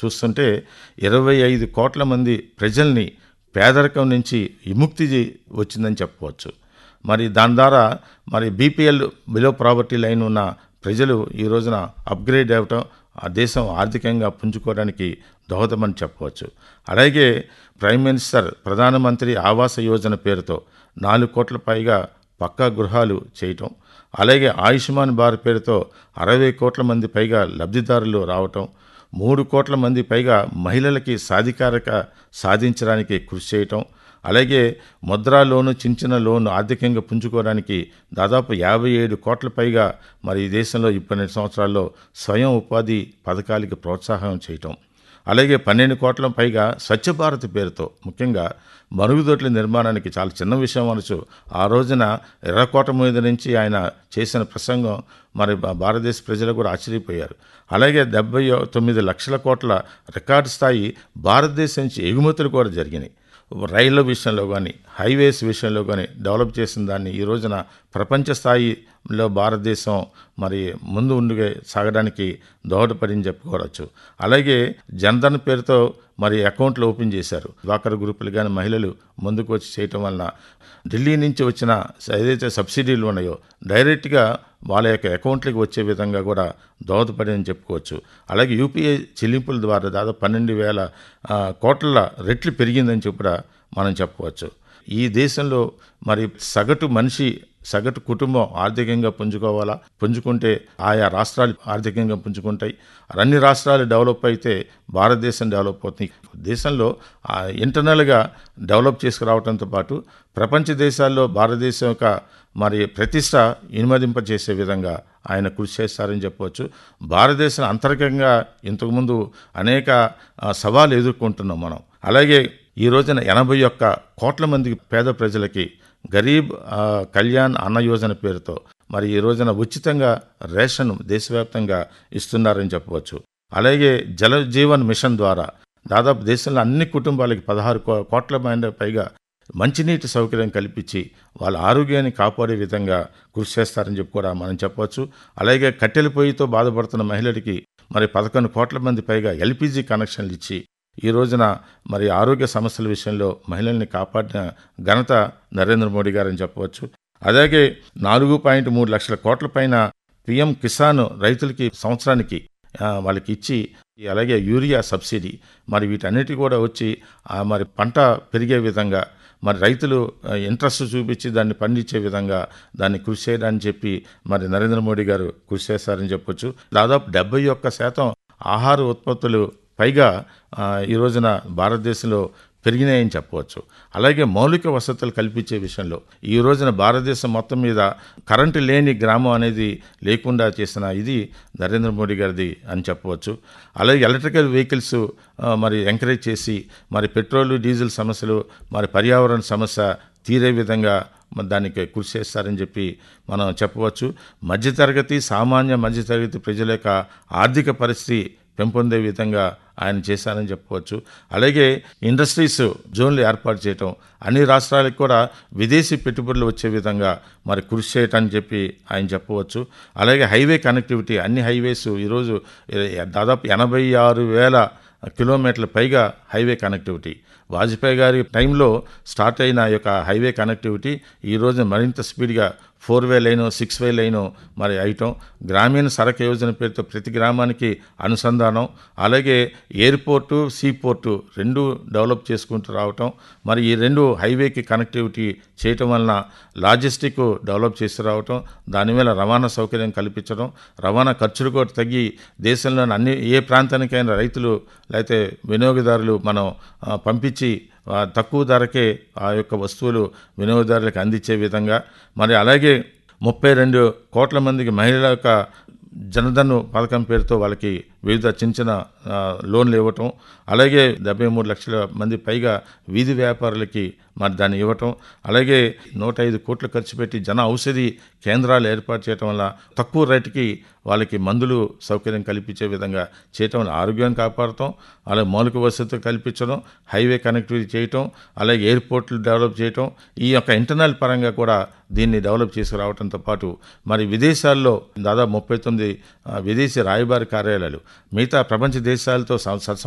చూస్తుంటే ఇరవై ఐదు కోట్ల మంది ప్రజల్ని పేదరికం నుంచి విముక్తి చే- వచ్చిందని చెప్పవచ్చు మరి దాని ద్వారా మరి బీపీఎల్ బిలో ప్రావర్టీ లైన్ ఉన్న ప్రజలు ఈ రోజున అప్గ్రేడ్ అవ్వటం ఆ దేశం ఆర్థికంగా పుంజుకోవడానికి దోహదమని చెప్పవచ్చు అలాగే ప్రైమ్ మినిస్టర్ ప్రధానమంత్రి ఆవాస యోజన పేరుతో నాలుగు కోట్ల పైగా పక్కా గృహాలు చేయటం అలాగే ఆయుష్మాన్ భారత్ పేరుతో అరవై కోట్ల మంది పైగా లబ్ధిదారులు రావటం మూడు కోట్ల మంది పైగా మహిళలకి సాధికారక సాధించడానికి కృషి చేయటం అలాగే ముద్రా లోను చిన్న చిన్న లోను ఆర్థికంగా పుంజుకోవడానికి దాదాపు యాభై ఏడు కోట్ల పైగా మరి ఈ దేశంలో ఈ పన్నెండు సంవత్సరాల్లో స్వయం ఉపాధి పథకాలకి ప్రోత్సాహం చేయటం అలాగే పన్నెండు కోట్ల పైగా స్వచ్ఛ భారత్ పేరుతో ముఖ్యంగా మరుగుదొడ్ల నిర్మాణానికి చాలా చిన్న విషయం అనొచ్చు ఆ రోజున ఎర్రకోట మీద నుంచి ఆయన చేసిన ప్రసంగం మరి భా- భారతదేశ ప్రజలు కూడా ఆశ్చర్యపోయారు అలాగే డెబ్బై తొమ్మిది లక్షల కోట్ల రికార్డు స్థాయి భారతదేశం నుంచి ఎగుమతులు కూడా జరిగినాయి రైళ్ల విషయంలో కానీ హైవేస్ విషయంలో కానీ డెవలప్ చేసిన దాన్ని ఈ రోజున ప్రపంచ స్థాయిలో భారతదేశం మరి ముందు ఉండి సాగడానికి దోహదపడింది చెప్పుకోవచ్చు అలాగే జన్ధన్ పేరుతో మరి అకౌంట్లు ఓపెన్ చేశారు డ్వాకర్ గ్రూపులు కానీ మహిళలు ముందుకు వచ్చి చేయటం వలన ఢిల్లీ నుంచి వచ్చిన ఏదైతే సబ్సిడీలు ఉన్నాయో డైరెక్ట్గా వాళ్ళ యొక్క అకౌంట్లకు వచ్చే విధంగా కూడా దోహదపడిందని చెప్పుకోవచ్చు అలాగే యూపీఐ చెల్లింపుల ద్వారా దాదాపు పన్నెండు వేల ఆ, కోట్ల రెట్లు పెరిగిందని చెప్పి కూడా మనం చెప్పవచ్చు ఈ దేశంలో మరి సగటు మనిషి సగటు కుటుంబం ఆర్థికంగా పుంజుకోవాలా పుంజుకుంటే ఆయా రాష్ట్రాలు ఆర్థికంగా పుంజుకుంటాయి అన్ని రాష్ట్రాలు డెవలప్ అయితే భారతదేశం డెవలప్ అవుతుంది దేశంలో ఆ, ఇంటర్నల్గా డెవలప్ చేసుకురావడంతో పాటు ప్రపంచ దేశాల్లో భారతదేశం యొక్క మరి ప్రతిష్ట ఇనుమదింప చేసే విధంగా ఆయన కృషి చేస్తారని చెప్పవచ్చు భారతదేశం అంతర్గతంగా ఇంతకుముందు అనేక ఆ, సవాళ్ళు ఎదుర్కొంటున్నాం మనం అలాగే ఈ రోజున ఎనభై ఒక్క కోట్ల మంది పేద ప్రజలకి గరీబ్ ఆ, కళ్యాణ్ అన్న యోజన పేరుతో మరి ఈ రోజున ఉచితంగా రేషన్ దేశవ్యాప్తంగా ఇస్తున్నారని చెప్పవచ్చు అలాగే జల జీవన్ మిషన్ ద్వారా దాదాపు దేశంలో అన్ని కుటుంబాలకి పదహారు కో- కోట్ల మంది పైగా మంచినీటి సౌకర్యం కల్పించి వాళ్ళ ఆరోగ్యాన్ని కాపాడే విధంగా కృషి చేస్తారని చెప్పి కూడా మనం చెప్పవచ్చు అలాగే కట్టెల పొయ్యితో బాధపడుతున్న మహిళలకి మరి పదకొండు కోట్ల మంది పైగా ఎల్పిజి కనెక్షన్లు ఇచ్చి ఈ రోజున మరి ఆరోగ్య సమస్యల విషయంలో మహిళల్ని కాపాడిన ఘనత నరేంద్ర మోడీ గారని చెప్పవచ్చు అలాగే నాలుగు పాయింట్ మూడు లక్షల కోట్ల పైన పిఎం కిసాన్ రైతులకి సంవత్సరానికి ఆ, వాళ్ళకి ఇచ్చి ఈ అలాగే యూరియా సబ్సిడీ మరి వీటన్నిటి కూడా వచ్చి ఆ, మరి పంట పెరిగే విధంగా మరి రైతులు ఆ, ఇంట్రెస్ట్ చూపించి దాన్ని పండించే విధంగా దాన్ని కృషి చేయడానికి చెప్పి మరి నరేంద్ర మోడీ గారు కృషి చేస్తారని చెప్పొచ్చు దాదాపు డెబ్బై ఒక్క శాతం ఆహార ఉత్పత్తులు పైగా ఆ, ఈ రోజున భారతదేశంలో పెరిగినాయని చెప్పవచ్చు అలాగే మౌలిక వసతులు కల్పించే విషయంలో ఈ రోజున భారతదేశం మొత్తం మీద కరెంటు లేని గ్రామం అనేది లేకుండా చేసిన ఇది నరేంద్ర మోడీ గారిది అని చెప్పవచ్చు అలాగే ఎలక్ట్రికల్ వెహికల్స్ ఆ, మరి ఎంకరేజ్ చేసి మరి పెట్రోల్ డీజిల్ సమస్యలు మరి పర్యావరణ సమస్య తీరే విధంగా మరి దానికి కృషి చేస్తారని చెప్పి మనం చెప్పవచ్చు మధ్యతరగతి సామాన్య మధ్యతరగతి ప్రజల యొక్క ఆర్థిక పరిస్థితి పెంపొందే విధంగా ఆయన చేశారని చెప్పవచ్చు అలాగే ఇండస్ట్రీస్ జోన్లు ఏర్పాటు చేయటం అన్ని రాష్ట్రాలకు కూడా విదేశీ పెట్టుబడులు వచ్చే విధంగా మరి కృషి చేయటం చెప్పి ఆయన చెప్పవచ్చు అలాగే హైవే కనెక్టివిటీ అన్ని హైవేస్ ఈరోజు ఎ- దాదాపు ఎనభై ఆరు వేల కిలోమీటర్ల పైగా హైవే కనెక్టివిటీ వాజ్పేయి గారి టైంలో స్టార్ట్ అయిన ఈ యొక్క హైవే కనెక్టివిటీ ఈ రోజు మరింత స్పీడ్గా four way lane six way lane మరి అయటం గ్రామీణ సడక్ యోజన పేరుతో ప్రతి గ్రామానికి అనుసంధానం అలాగే ఎయిర్పోర్టు సీపోర్టు రెండు డెవలప్ చేసుకుంటూ రావటం మరి ఈ రెండు హైవేకి కనెక్టివిటీ చేయటం వలన లాజిస్టిక్ డెవలప్ చేసి రావటం దానివల్ల రవాణా సౌకర్యం కల్పించడం రవాణా ఖర్చులు కూడా తగ్గి దేశంలోని అన్ని ఏ ప్రాంతానికైనా రైతులు లేకపోతే వినియోగదారులు మనం ఆ, పంపించి ఆ, తక్కువ ధరకే ఆ యొక్క వస్తువులు వినియోగదారులకు అందించే విధంగా మరి అలాగే ముప్పై రెండు కోట్ల మందికి మహిళల యొక్క జనధన్ పథకం పేరుతో వాళ్ళకి వివిధ చిన్న చిన్న ఆ, లోన్లు ఇవ్వటం అలాగే డెబ్బై మూడు లక్షల మంది పైగా వీధి వ్యాపారులకి మరి దాన్ని ఇవ్వటం అలాగే నూట ఐదు కోట్లు ఖర్చు పెట్టి జన ఔషధి కేంద్రాలు ఏర్పాటు చేయటం వల్ల తక్కువ రేటుకి వాళ్ళకి మందులు సౌకర్యం కల్పించే విధంగా చేయటం వల్ల ఆరోగ్యాన్ని కాపాడటం అలాగే మౌలిక వసతులు కల్పించడం హైవే కనెక్టివిటీ చేయటం అలాగే ఎయిర్పోర్ట్లు డెవలప్ చేయటం ఈ యొక్క ఇంటర్నల్ పరంగా కూడా దీన్ని డెవలప్ చేసుకురావడంతో పాటు మరి విదేశాల్లో దాదాపు ముప్పై తొమ్మిది ఆ, విదేశీ రాయబారి కార్యాలయాలు మిగతా ప్రపంచ దేశాలతో స- సత్సం